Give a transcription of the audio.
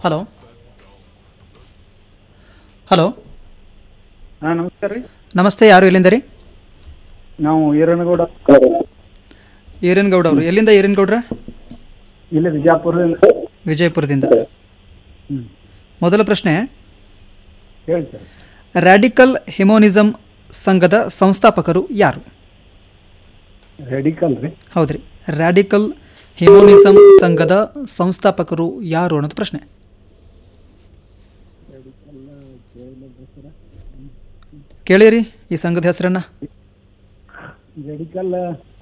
hello hello ಹಾಂ ನಮಸ್ಕಾರ ರೀ ನಮಸ್ತೆ ಯಾರು ಎಲ್ಲಿಂದ ರೀ ನಾವು ಈರನಗೌಡ ಈರನ್ಗೌಡ ಅವರು ಎಲ್ಲಿಂದ ಈರನ್ಗೌಡ್ರ ಇಲ್ಲಿ ವಿಜಯಪುರದಿಂದ ವಿಜಯಪುರದಿಂದ ಹ್ಞೂ ಮೊದಲ ಪ್ರಶ್ನೆ ಹೇಳಿ ಸರ್ ರ್ಯಾಡಿಕಲ್ ಹಿಮೋನಿಸಮ್ ಸಂಘದ ಸಂಸ್ಥಾಪಕರು ಯಾರು ರೆಡಿಕಲ್ ರೀ ಹೌದ್ರಿ ರ್ಯಾಡಿಕಲ್ ಹಿಮೋನಿಸಮ್ ಸಂಘದ ಸಂಸ್ಥಾಪಕರು ಯಾರು ಅನ್ನೋದು ಪ್ರಶ್ನೆ ಕೇಳಿರಿ ಈ ಸಂಘದ ಹೆಸರನ್ನ ರೆಡಿಕಲ್